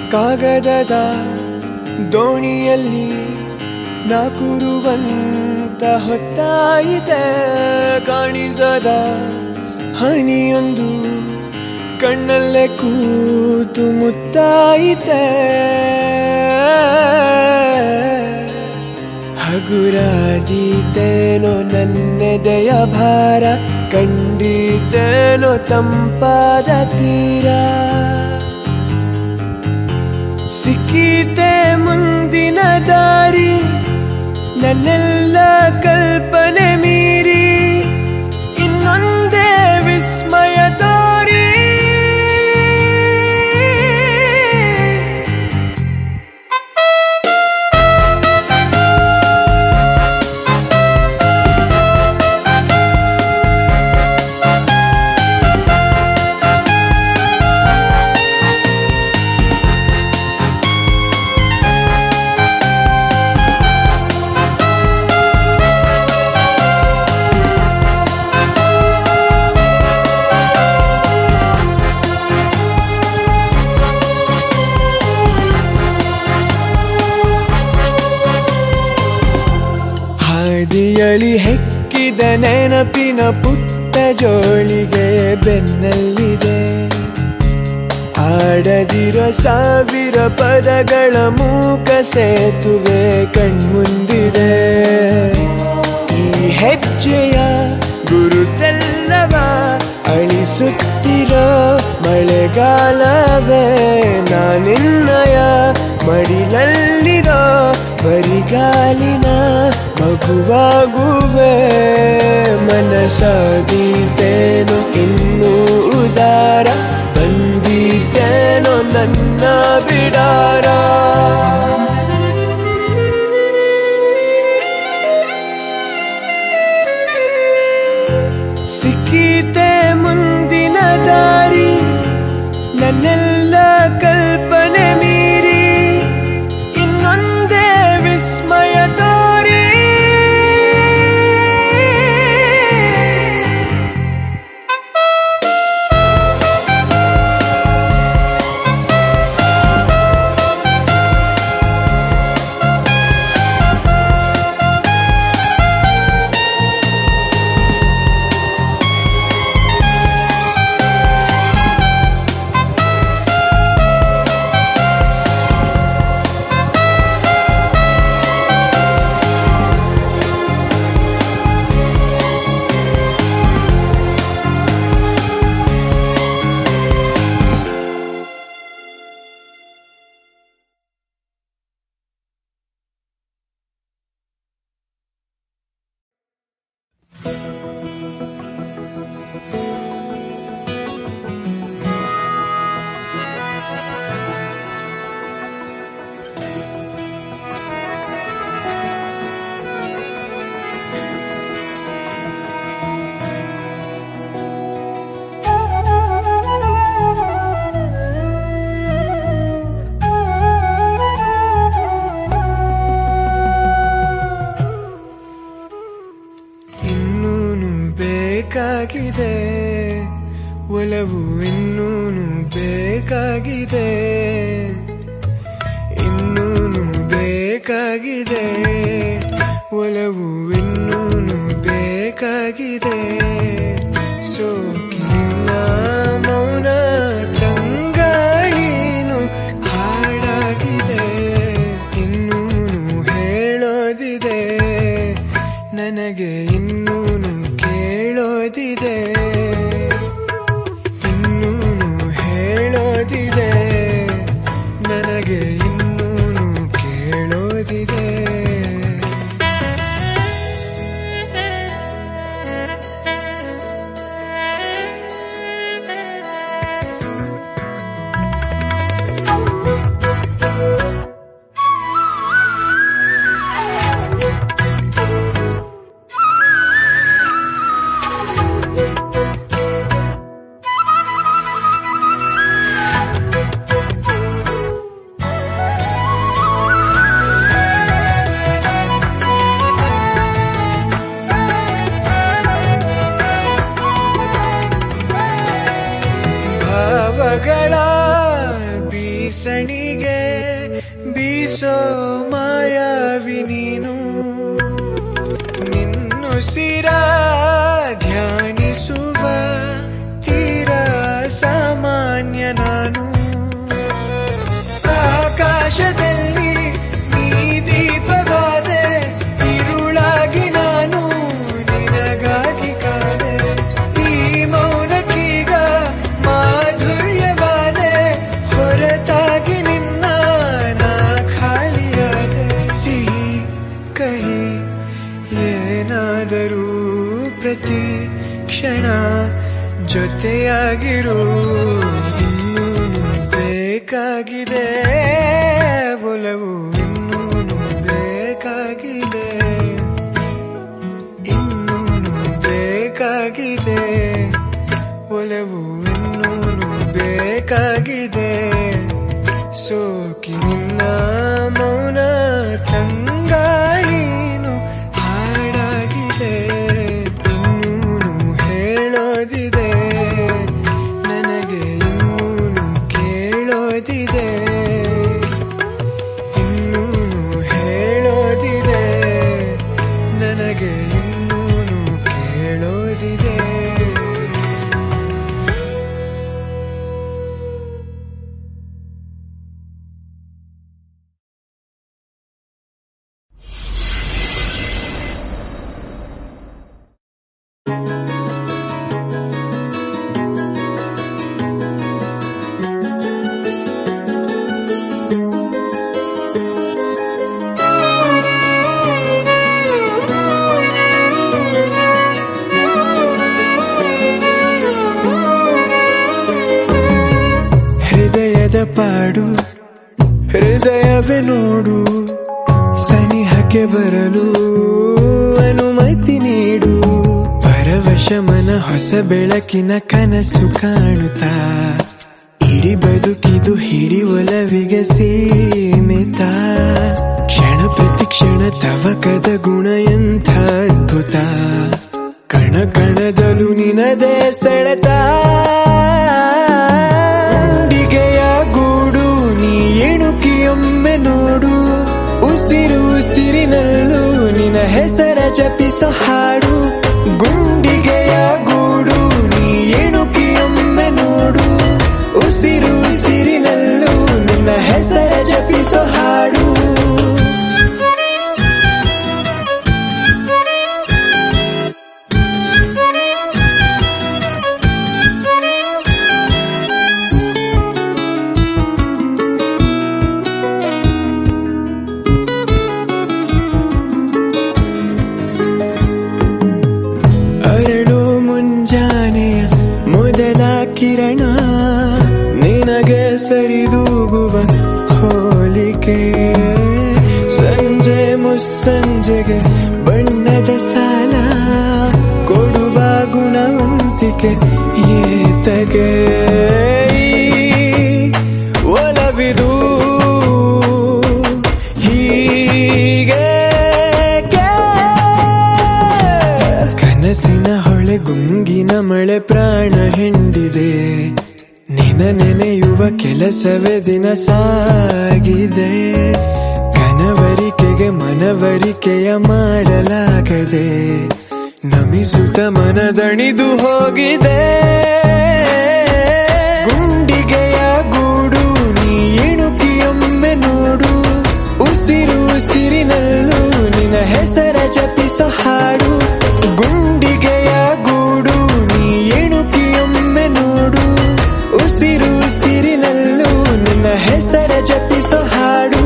ಕಾಗದದ ದೋಣಿಯಲ್ಲಿ ನಾ ಕೂರುವಂತ ಹೊತ್ತಾಯಿತೆ ಕಾಣಿಸದ ಹನಿಯೊಂದು ಕಣ್ಣಲ್ಲೇ ಕೂತು ಮುತ್ತಾಯಿತೆ ಹಗುರಾದೀತೇನೋ ನನ್ನೆದೆಯ ಭಾರ ಕಂಡೀತೇನೋ ತಂಪಾದ ತೀರ ಸಿಕ್ಕೀತೆ ಮುಂದಿನ ದಾರಿ ನನ್ನೆಲ್ಲ ಕಲ್ಪನೆ ಮೀರಿ ಇನ್ನೊಂದೇ ವಿಸ್ಮಯ ತೋರಿ ಹಾದಿಯಲಿ ಹೆಕ್ಕಿದ ನೆನಪಿನ ಪುಟ್ಟ ಜೋಳಿಗೆ ಬೆನ್ನಲ್ಲಿದೆ ಆಡದಿರೋ ಸಾವಿರ ಪದಗಳ ಮೂಕ ಸೇತುವೆ ಕಣ್ಮುಂದಿದೆ ಈ ಹೆಜ್ಜೆಯ ಗುರುತೆಲ್ಲವ ಅಳಿಸುತ್ತಿರೋ ಮಳೆಗಾಲವೇ ನಾನಿನ್ನಯ ಮಡಿಲಲ್ಲಿರೋ ಬರಿಗಾಲಿನ ಮಗುವಾಗುವೆ ಮನಸಾದೀತೇನೋ ಇನ್ನೂ ಉದಾರ ಬಂದೀತೇನೋ ನನ್ನ ಬಿಡಾರ ಸಿಕ್ಕೀತೆ ಮುಂದಿನ ದಾರಿ ನನ್ನೆಲ್ಲ ಕಲ್ಪನೆ ಮೀರಿ ಇನ್ನೊಂದೇ ವಿಸ್ಮಯ ತೋರಿ ಇನ್ನೂನು ಬೇಕಾಗಿದೆ ಒಲವು ಇನ್ನೂನು ಬೇಕಾಗಿದೆ ಇನ್ನೂನು ಬೇಕಾಗಿದೆ ಒಲವು ಇನ್ನೂನು ಬೇಕಾಗಿದೆ ಸೋಕಿನ ಮೌನ ತಂಗಾಳೀನು ಹಾಡಾಗಿದೆ ಇನ್ನೂನು ಹೇಳೋದಿದೆ ನನಗೆ ಇನ್ನೂನು ಕೇಳೋದಿದೆ ಇನ್ನೂನು ಹೇಳೋದಿದೆ ನನಗೆ ಇನ್ನೂನು ಕೇಳೋದಿದೆ ಭಾವಗಳ ಬೀಸಣಿಗೆ ಪ್ರೀತಿಸೋ ಮಾಯಾವಿ ನೀನು ನಿನ್ನುಸಿರ ಧ್ಯಾನಿಸುವ ತೀರ ಸಾಮಾನ್ಯ ನಾನು ಆಕಾಶದಲ್ಲಿ ನೀ ದೀಪವಾದೆ ഇരുಳಾಗಿ ನಾನು ನಿನಗಾಗಿ ಕಾದೆ ಈ ಮೌನಕ್ಕೀಗ ಮಾಧುರ್ಯವಾದೆ ಹೊರತಾಗಿ ನಿನ್ನ ನಾ ಖಾಲಿಯಾದೆ ಸಿಹಿ ಕಹಿ ಏನಾದರೂ ಪ್ರತಿ ಕ್ಷಣ ಜೊತೆಯಾಗಿರು ಇನ್ನೂನು ಬೇಕಾಗಿದೆ ಒಲವು ಇನ್ನೂನು ಬೇಕಾಗಿದೆ ಇನ್ನೂನು ಬೇಕಾಗಿದೆ ಒಲವು ಇನ್ನೂನು ಬೇಕಾಗಿದೆ ಸೋಕಿ ನಿನ್ನ ಮೌನ ತಂಗಾಯಿನು ಹಾಡಾಗಿದೆ ಇನ್ನೂನು ಹೇಳೋದಿದೆ ನನಗೆ ಇನ್ನೂನು ಕೇಳೋದಿದೆ ಇನ್ನೂನು ಹೇಳೋದಿದೆ ನನಗೆ ಇನ್ನೂನು ಕೇಳೋದಿದೆ ಹೃದಯದ ಪಾಡು ಹೃದಯವೇ ನೋಡು ಸನಿಹಕ್ಕೆ ಬರಲು ಅನುಮತಿ ನೀಡು ಪರವಶ ಮನ ಹೊಸ ಬೆಳಕಿನ ಕನಸು ಕಾಣುತ್ತಾ ಇಡೀ ಬದುಕಿದು ಹಿಡಿ ಒಲವಿಗೆ ಸೀಮಿತ ಕ್ಷಣ ಪ್ರತಿ ಕ್ಷಣ ತವಕದ ಗುಣ ಎಂಥ ಅದ್ಭುತ ಕಣ ಕಣದಲು ನಿನದೇ ಸೆಳೆತ ಗುಂಡಿಗೆಯ ಗೂಡು ನೀ ಎಣುಕಿಯೊಮ್ಮೆ ನೋಡು ಉಸಿರು ಉಸಿರಿನಲ್ಲೂ ನಿನ ಹೆಸರ ಜಪಿಸೋ ಹಾಡು ಗುಂಡಿಗೆಯ ಗೂಡು ನೀ ಎಣುಕಿಯೊಮ್ಮೆ ನೋಡು ಉಸಿರು ಉಸಿರಿನಲ್ಲೂ ನಿನ್ನ ಹೆಸರ ಜಪಿಸೋ ಹಾಡು ಅರಳೋ ಮುಂಜಾನೆಯ ಮೊದಲ ಕಿರಣ ನಿನಗೆ ಸರಿದೂಗುವ ಹೋಲಿಕೆ ಸಂಜೆ ಮುಸ್ಸಂಜೆಗೆ ಬಣ್ಣದ ಸಾಲ ಕೊಡುವ ಗುಣವಂತಿಕೆ ಏತಗೆ ಈ ಒಲವಿದು ಹೀಗೆ ಕನಸಿನ ಹೊಳೆ ಗುಂಗಿನ ಮಳೆ ಪ್ರಾಣ ಹಿಂಡಿದೆ ನಿನ ನೆನೆಯುವ ಕೆಲಸವೇ ದಿನ ಸಾಗಿದೆ ಕನವರಿಕೆಗೆ ಮನವರಿಕೆಯ ಮಾಡಲಾಗದೆ ನಮಿಸುತ್ತ ಮನದಣಿದು ಹೋಗಿದೆ ಗುಂಡಿಗೆಯ ಗೂಡು ನೀ ಎಣುಕಿಯೊಮ್ಮೆ ನೋಡು ಉಸಿರು ಉಸಿರಿನಲ್ಲೂ ನಿನ ಹೆಸರ ಜಪಿಸೋ ಹಾಡು ಗುಂಡಿಗೆಯ ಗೂಡು ನೀ ಎಣುಕಿಯೊಮ್ಮೆ ನೋಡು ಉಸಿರು ಉಸಿರಿನಲ್ಲೂ ನಿನ್ನ ಹೆಸರ ಜಪಿಸೋ ಹಾಡು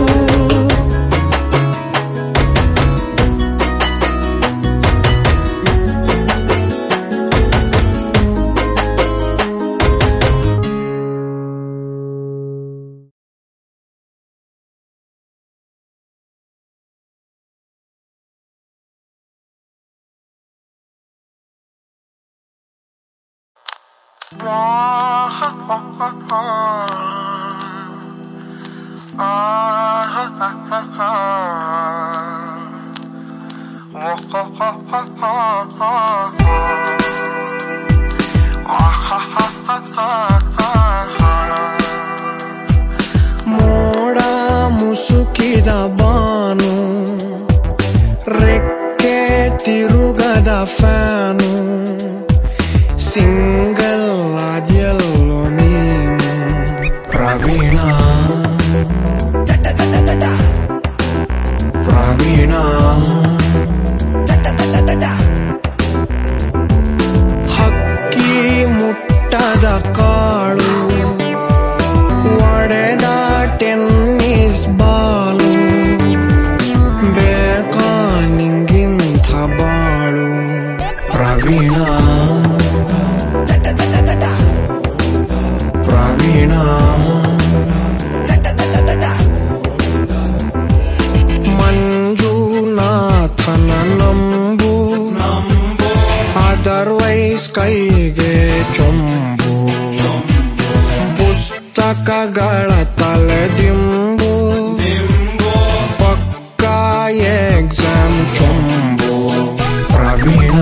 ಮೋಡ ಮುಸುಕಿದ ಬಾನು ರೆಕ್ಕೆ ತಿರುಗದ ಫ್ಯಾನು ಸಿಂಗಲ್ ಆದ್ಯಲ್ಲೋ ನೀನು ಪ್ರವೀಣ ಪ್ರವೀಣ ಹಕ್ಕಿ ಮುಟ್ಟದ ಕಾಳು ಒಡೆದ ಟೆನ್ನಿಸ್ ಬಾಲು ಬೇಕಾ ನಿಂಗಿಂಥ ಬಾಳು ಪ್ರವೀಣ ಪ್ರವೀಣ ಮಂಜುನಾಥನ ನಂಬು ಅದರ್ವೈಸ್ ಕೈಗೆ ಚೊಂಬು ಪುಸ್ತಕಗಳ ತಲೆದಿಂಬು ಪಕ್ಕ ಎಕ್ಸಾಮ್ ಚೊಂಬು ಪ್ರವೀಣ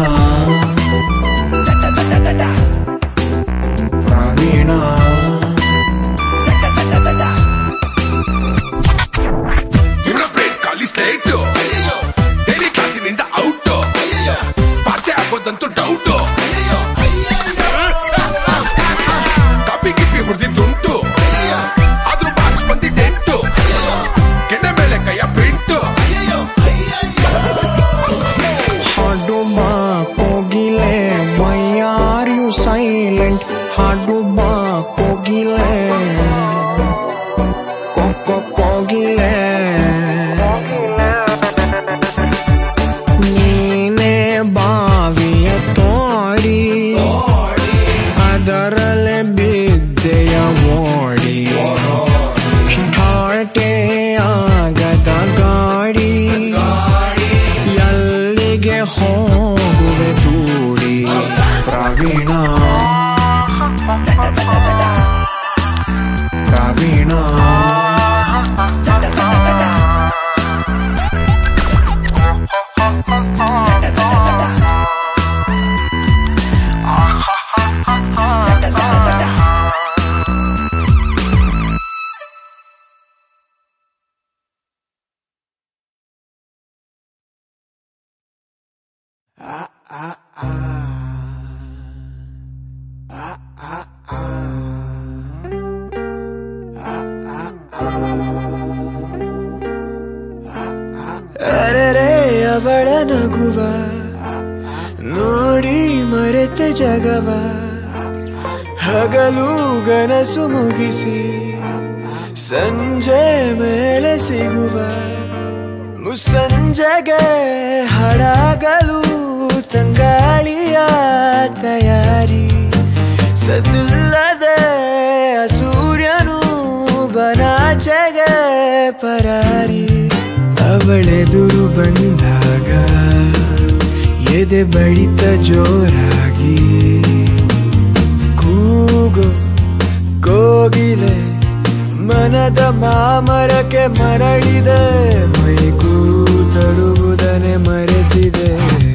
ಪ್ರವೀಣ ಇವರ ಬ್ರೇಕ್ ಖಾಲಿ ಸ್ಲೇಟ್ ಡೈಲಿ ಕ್ಲಾಸಿನಿಂದ ಔಟ್ ಪಾಸೆ ಆಗೋದಂತೂ ಡೌಟ್ ಕಾಪಿ ಗಿಪಿ ಹೊಡೆದಿದ್ದುಂಟು ಆದ್ರೂ ಮಾರ್ಕ್ಸ್ ಬಂದಿದ್ದೆಂಟು ಕೆನೆ ಮೇಲೆ ಕೈಯ ಪ್ರಿಂಟ್ ಹಾಡು ಬಾ ಕೋಗಿಲೆ ವೈ ಆರ್ ಯು ಸೈಲೆಂಟ್ ಹಾಡು ಬಾ ಕೋಗಿಲೆ ಕೊಕ್ಕೊ ಕೋಗಿಲೆ ನೀನೇ ಬಾವಿಯ ತೋಡಿ ಅದರಲ್ಲೇ ಬಿದ್ದೆಯ ಓಡಿ ಹಾಟೆ ಆಗದ ಗಾಡಿ ಎಲ್ಲಿಗೆ ಹೋಗುವೆ ದೂಡಿ ಪ್ರವೀಣ ಪ್ರವೀಣ ಅರೆರೆ ಅವಳ ನಗುವ ನೋಡಿ ಮರೆತ ಜಗವ ಹಗಲು ಗನಸು ಮುಗಿಸಿ ಸಂಜೆ ಮೇಲೆ ಸಿಗುವ ಮುಸ್ಸಂಜೆಗೆ ಹಡಗಲು ತಂಗಾಳಿಯ ತಯಾರಿ ಸದ್ದಿಲ್ಲದೆ ಸೂರ್ಯನು ಬನಾಚೆಗೆ ಪರಾರಿ ಅವಳೆದುರು ಬಂದಾಗ ಎದೆ ಬಡಿತ ಜೋರಾಗಿ ಕೂಗು ಕೋಗಿಲೆ ಮನದ ಮಾಮರಕ್ಕೆ ಮರಳಿದೆ ಮೈಗೂ ತರುವುದನೆ ಮರೆತಿದೆ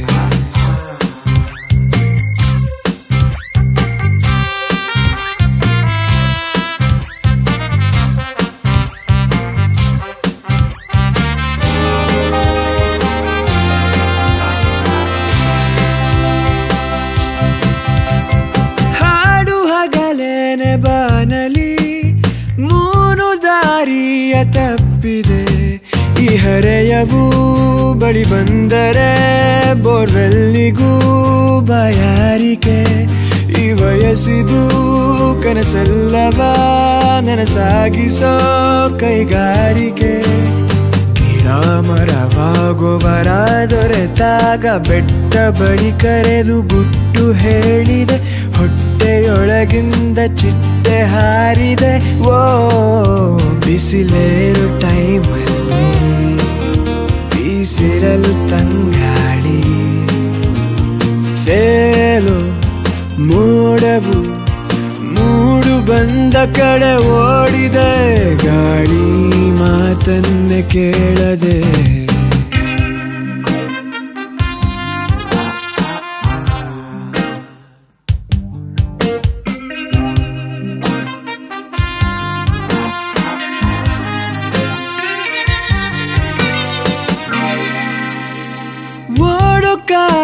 ಹಾಡು ಹಗಲೇನೆ ಬಾನಲಿ ಮೂನು ದಾರಿಯ ತಪ್ಪಿದೆ ಈ ಹರೆಯವು ಬಳಿ ಬಂದರೆ ಬೋರ್ವೆಲ್ಲಿಗೂ ಬಾಯಾರಿಕೆ ಈ ವಯಸ್ಸಿದು ಕನಸಲ್ಲವ ನನಸಾಗಿಸೋ ಕೈಗಾರಿಕೆ ಗಿಡ ಮರವಾಗುವರ ದೊರೆತಾಗ ಬೆಟ್ಟ ಬಳಿ ಕರೆದು ಗುಟ್ಟು ಹೇಳಿದೆ ಹೊಟ್ಟೆಯೊಳಗಿಂದ ಚಿಟ್ಟೆ ಹಾರಿದೆ ಓ ಬಿಸಿಲೇರು ಟೈಮಲ್ಲಿ ಬೀಸಿರಲು ತಂಗಾಳಿ ಸೇಲು ಮೋಡವು ಮೂಡು ಬಂದ ಕಡೆ ಓಡಿದೆ ಗಾಳಿ ಮಾತನ್ನೇ ಕೇಳದೆ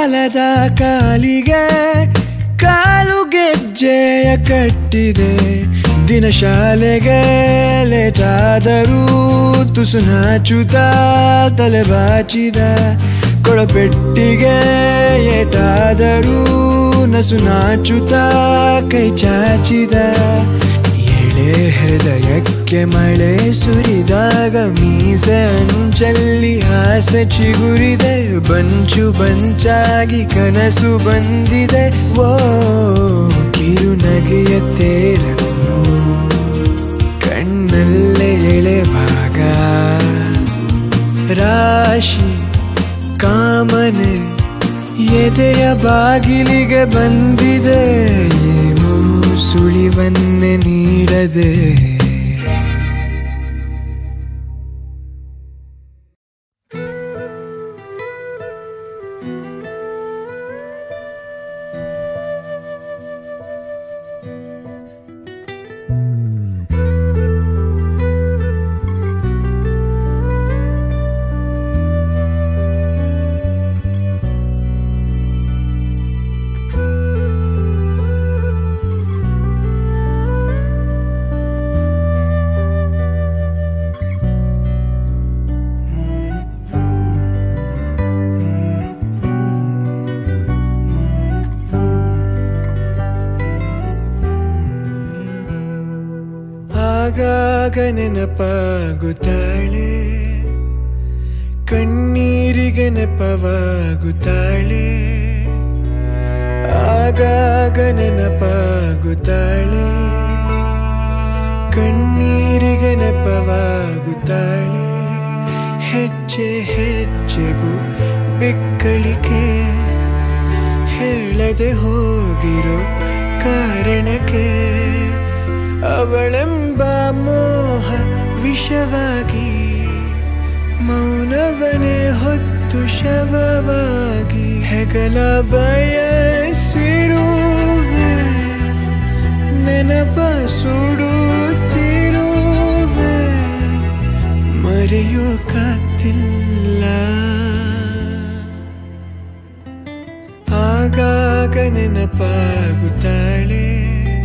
ಕಾಲದ ಕಾಲಿಗೆ ಕಾಲು ಗೆಜ್ಜೆಯ ಕಟ್ಟಿದೆ ದಿನ ಶಾಲೆಗೆ ಲೇಟಾದರೂ ತುಸು ನಾಚುತ್ತ ತಲೆ ಬಾಚಿದ ಕೊಳಪೆಟ್ಟಿಗೆ ಏಟಾದರೂ ನಸು ನಾಚುತ್ತ ಕೈ ಚಾಚಿದ ಎಳೆ ಹೃದಯಕ್ಕೆ ಮಳೆ ಸುರಿದಾಗ ಮೀಸೆ ಅಂಚಲ್ಲಿ ಆಸೆ ಚಿಗುರಿದೆ ಬಂಚು ಬಂಚಾಗಿ ಕನಸು ಬಂದಿದೆ ಓ ಕಿರುನಗೆಯ ತೇರನ್ನು ಕಣ್ಣಲ್ಲೇ ಎಳೆವಾಗ ರಾಶಿ ಕಾಮನೆ ಎದೆಯ ಬಾಗಿಲಿಗೆ ಬಂದಿದೆ ಏನು ಸುಳಿವನ್ನೇ ನೀಡದೆ ಆಗಾಗ ನೆನಪಾಗುತ್ತಾಳೆ ಕಣ್ಣೀರಿಗೆ ನೆಪವಾಗುತ್ತಾಳೆ ಆಗಾಗ ನೆನಪಾಗುತ್ತಾಳೆ ಕಣ್ಣೀರಿಗೆ ನೆಪವಾಗುತ್ತಾಳೆ ಹೆಜ್ಜೆ ಹೆಜ್ಜೆಗೂ ಬಿಕ್ಕಳಿಕೆ ಹೇಳದೆ ಹೋಗಿರೋ ಕಾರಣಕ್ಕೆ ಅವಳೆಂಬ ಮೋಹ ವಿಷವಾಗಿ ಮೌನವನೇ ಹೊತ್ತು ಶವವಾಗಿ ಹೆಗಲ ಬಯಸಿರುವೆ ನೆನಪ ಸುಡುತ್ತಿರುವೆ ಮರೆಯೋಕಾಗ್ತಿಲ್ಲ ಆಗಾಗ ನೆನಪಾಗುತ್ತಾಳೆ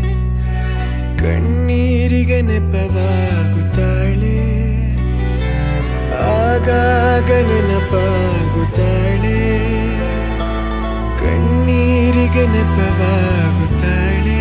ಕಣ್ಣೀರಿಗೆ ನೆಪವಾಗುತ್ತಾಳೆ ಆಗಾಗ ನೆನಪಾಗುತ್ತಾಳೆ ಕಣ್ಣೀರಿಗೆ ನೆಪವಾಗುತ್ತಾಳೆ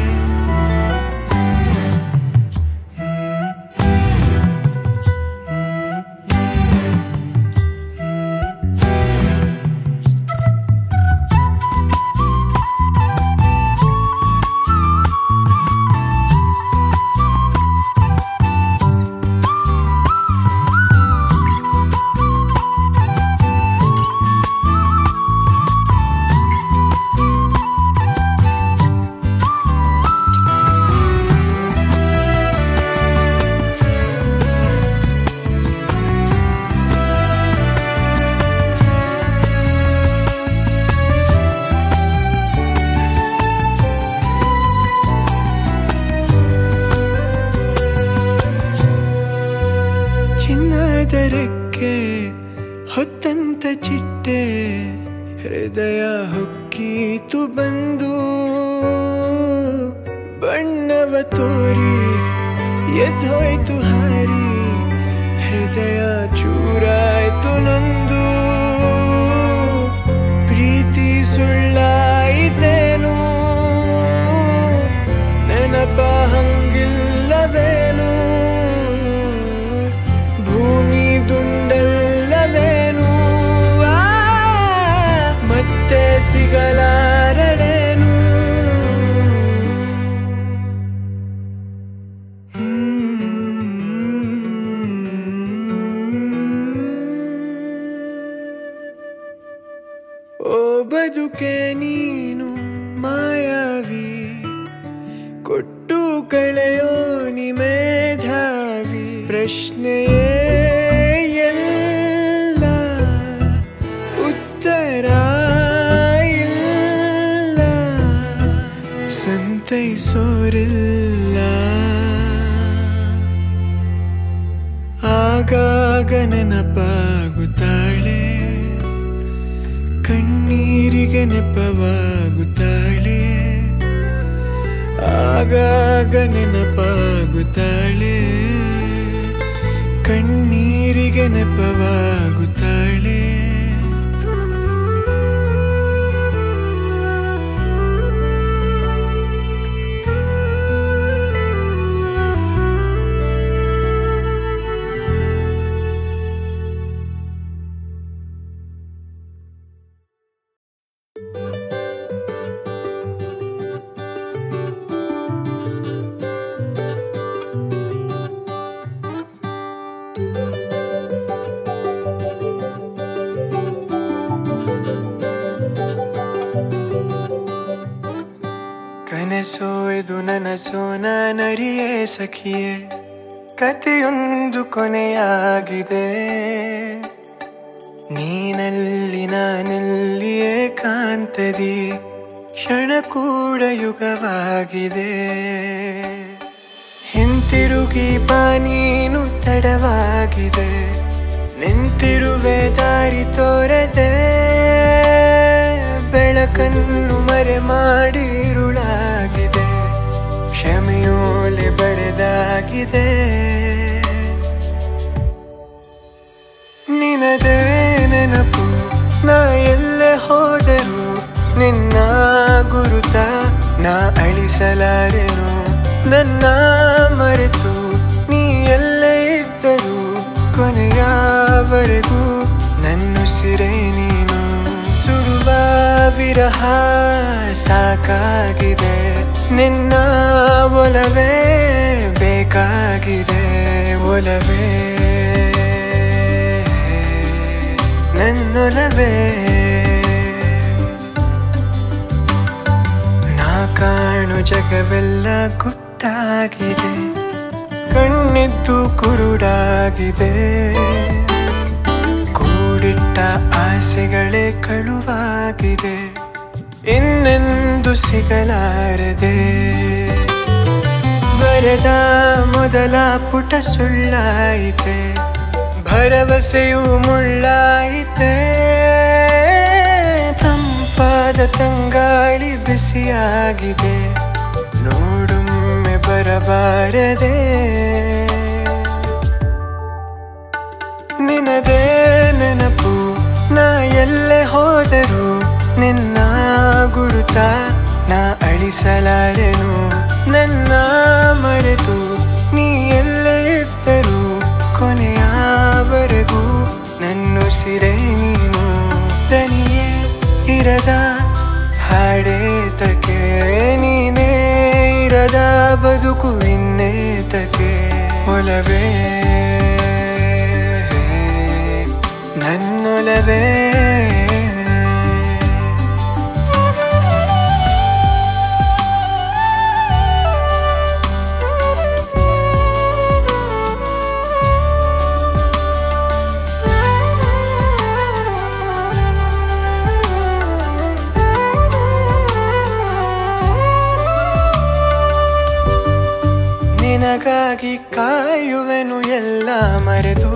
ಚಿನ್ನದರಕ್ಕೆ ಹೊತ್ತಂತ ಚಿಟ್ಟೆ ಹೃದಯ ಹೊಕ್ಕೀತು ಬಂದು ಬಣ್ಣವ ತೋರಿ ಎದ್ದೋಯ್ತು ಹಾರಿ ಹೃದಯ ಚೂರಾಯ್ತು ನಂದು ಪ್ರೀತಿ ಸುಳ್ಳಾಯಿತೇನು ನೆನಪ ಹಂಗಿಲ್ಲವೇನು ಭೂಮಿ ದುಂಡಲ್ಲವೇನು ಆ, ಮತ್ತೆ ಸಿಗಲಾರಡೇನು ಓ ಬದುಕೆ ನೀನು ಮಾಯಾವಿ ಕೊಟ್ಟು ಕಳೆಯೋ ನಿಮೇಧಾವಿ ಪ್ರಶ್ನೆಯೇ ಎಲ್ಲ ಉತ್ತರ ಇಲ್ಲ ಸಂತೈಸೋರಿಲ್ಲ ಆಗಾಗ ನೆನಪಾಗುತ್ತಾಳೆ ಕಣ್ಣೀರು ನೆನಪವಾಗುತ್ತಾಳೆ ಆಗಾಗ ನೆನಪಾಗುತ್ತಾಳೆ ಕಣ್ಣೀರಿಗೆ ನೆನಪವಾಗುತ್ತಾಳೆ ಕನಸೋ ಇದು ನನಸೋ ನಾನರಿಯೇ ಸಖಿಯೇ ಕಥೆಯೊಂದು ಕೊನೆಯಾಗಿದೆ ನೀನಲ್ಲಿ ನಾನಲ್ಲಿಯೇ ಕಾಂತದಿ ಕ್ಷಣ ಕೂಡ ಯುಗವಾಗಿದೆ ಹಿಂತಿರುಗಿ ಬಾ ನೀನು ತಡವಾಗಿದೆ ನಿಂತಿರುವೆ ದಾರಿ ತೋರದೆ ಬೆಳಕನ್ನು ಮರೆ ಮಾಡಿ ಇರುಳಾಗಿದೆ ಕ್ಷಮೆಯೋಲೆ ಬರೆದಾಗಿದೆ ನಿನದೇ ನೆನಪು ನಾ ಎಲ್ಲೆ ಹೋದರು ನಿನ್ನ ಗುರುತ ನಾ ಅಳಿಸಲಾರೆನು ನನ್ನ ಮರೆತು ನೀ ಎಲ್ಲೇ ಇದ್ದರು ಕೊನೆಯವರೆಗೂ ನನ್ನುಸಿರೇ ನೀನು ಸುಡುವ ವಿರಹ ಸಾಕಾಗಿದೆ ನಿನ್ನ ಒಲವೇ ಬೇಕಾಗಿದೆ ಒಲವೇ ನನ್ನೊಲವೇ ನಾ ಕಾಣು ಜಗವೆಲ್ಲ ಗುಟ್ಟಾಗಿದೆ ಕಣ್ಣಿದ್ದು ಕುರುಡಾಗಿದೆ ಕೂಡಿಟ್ಟ ಆಸೆಗಳೇ ಕಳುವಾಗಿದೆ ಇನ್ನೆಂದು ಸಿಗಲಾರದೆ ಬರೆದ ಮೊದಲ ಪುಟ ಸುಳ್ಳಾಯಿತೆ ಭರವಸೆಯು ಮುಳ್ಳಾಯಿತೆ ತಂಪಾದ ತಂಗಾಳಿ ಬಿಸಿಯಾಗಿದೆ ನೋಡೊಮ್ಮೆ ಬರಬಾರದೆ ನಿನದೇ ನೆನಪು ನಾ ಎಲ್ಲೆ ಹೋದರು ನಿನ್ನ ಗುರುತ ನಾ ಅಳಿಸಲಾರೆನು ನನ್ನ ಮರೆತು ನೀ ಎಲ್ಲೇ ಇದ್ದರು ಕೊನೆಯವರೆಗೂ ನನ್ನುಸಿರೇ ನೀನು ದನಿಯೇ ಇರದ ಹಾಡೇತಕ್ಕೆ ನೀನೇ ಇರದ ಬದುಕು ಇನ್ನೇತಕ್ಕೆ ಒಲವೇ ನನ್ನೊಲವೇ ನಿನಗಾಗಿ ಕಾಯುವೆನು ಎಲ್ಲ ಮರೆತು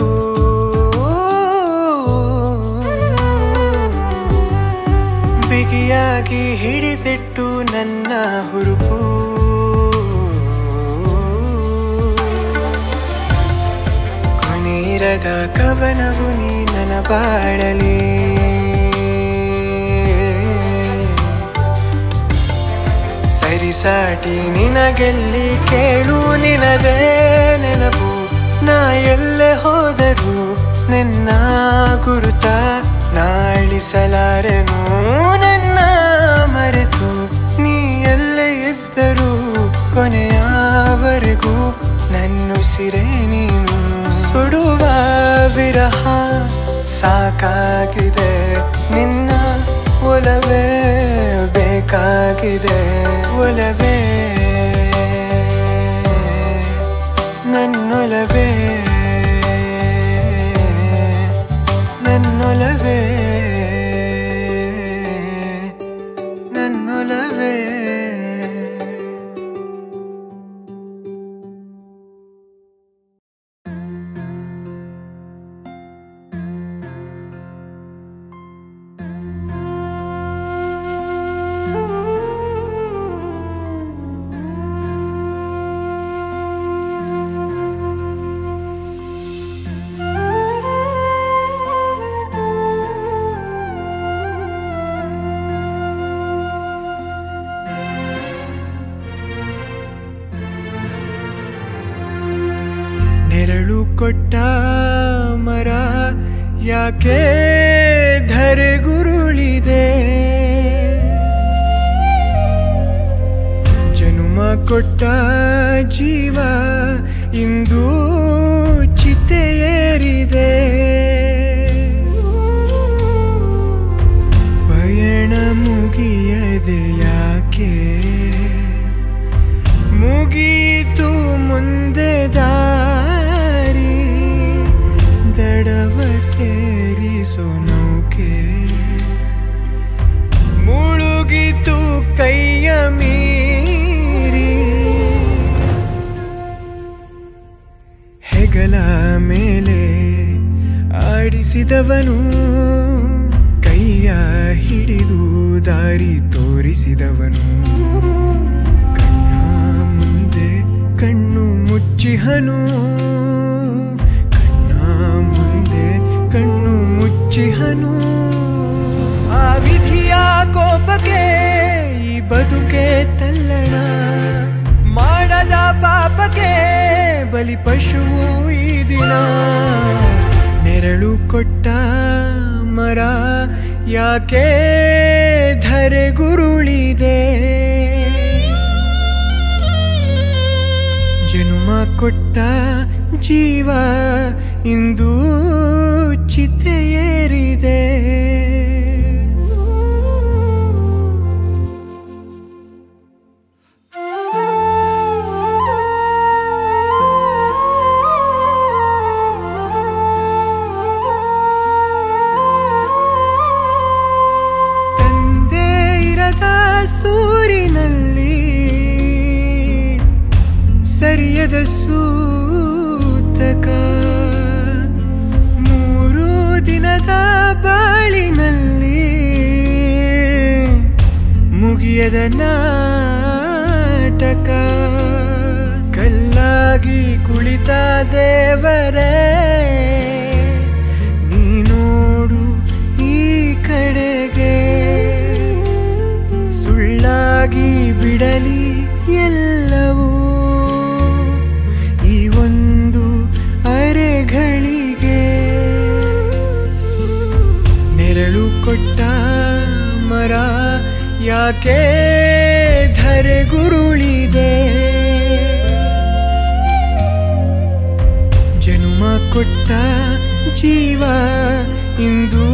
ಬಿಗಿಯಾಗಿ ಹಿಡಿದಿಟ್ಟು ನನ್ನ ಹುರುಪು ಕೊನೆಯಿರದ ಕವನವು ನೀ ನನ್ನ ಬಾಳಲಿ ಸರಿಸಾಟಿ ನಿನಗೆಲ್ಲಿ ಕೇಳು ನಿನದೇ ನೆನಪು ನಾ ಎಲ್ಲೆ ಹೋದರು ನಿನ್ನ ಗುರುತ ನಾಳಿಸಲಾರೆನು ನನ್ನ ಮರೆತು ನೀ ಎಲ್ಲೇ ಇದ್ದರು ಕೊನೆಯವರೆಗೂ ನನ್ನುಸಿರೇ ನೀನು ಸುಡುವ ವಿರಹ ಸಾಕಾಗಿದೆ ನಿನ್ನ ಒಲವೇ ಬೇಕಾಗಿದೆ ಒಲವೇ ನನ್ನೊಲವೇ ನನ್ನೊಲವೇ ನನ್ನೊಲವೇ ನೆರಳು ಕೊಟ್ಟ ಮರ ಯಾಕೆ ಧರೆಗುರುಳಿದೆ ಜನುಮ ಕೊಟ್ಟ ಜೀವ ಇಂದು ಚಿತೆಯೇರಿದೆ ಪಯಣ ಮುಗಿಯದೆ ಯಾಕೆ ಮುಗೀತು ಮುಂದೆ ದಾರಿ ದಡವ ಸೇರಿಸೋ ನೌಕೆ ಮುಳುಗಿತು ಕೈಯ ಮೀರಿ ಹೆಗಲ ಮೇಲೆ ಆಡಿಸಿದವನು ಕೈಯ ಹಿಡಿದು ದಾರಿ ತೋರಿಸಿದವನು ಕಣ್ಣ ಮುಂದೆ ಕಣ್ಣು ಮುಚ್ಚಿಹನು ಕಣ್ಣ ಮುಂದೆ ಕಣ್ಣು ಮುಚ್ಚಿಹನು ಆ ವಿಧಿಯ ಕೋಪಕ್ಕೆ ಈ ಬದುಕೆ ತಲ್ಲಣ ಮಾಡದ ಪಾಪಕ್ಕೆ ಬಲಿ ಪಶುವು ಈ ದಿನ ನೆರಳು ಕೊಟ್ಟ ಮರ ಯಾಕೆ ಧರೆಗುರುಳಿದೆ ಜನುಮ ಕೊಟ್ಟ ಜೀವ ಇಂದು ಚಿತೆಯೇರಿದೆ ತಂದೆ ಇರದ ಸೂರಿನಲ್ಲಿ ಸರಿಯದ ಸೂತಕ ಮೂರು ದಿನದ ಬಾಳಿನಲ್ಲಿ ಮುಗಿಯದ ನಾಟಕ ಕಲ್ಲಾಗಿ ಕುಳಿತ ದೇವರೇ ನೀ ನೋಡು ಈ ಕಡೆಗೆ ಸುಳ್ಳಾಗಿ ಬಿಡಲಿ ಎಲ್ಲವೂ ಈ ಒಂದು ಅರೆಗಳಿಗೆ ನೆರಳು ಕೊಟ್ಟ ಮರ ಯಾಕೆ ಧರೆಗುರುಳಿದೆ ಜನುಮ ಕೊಟ್ಟ ಜೀವ ಇಂದು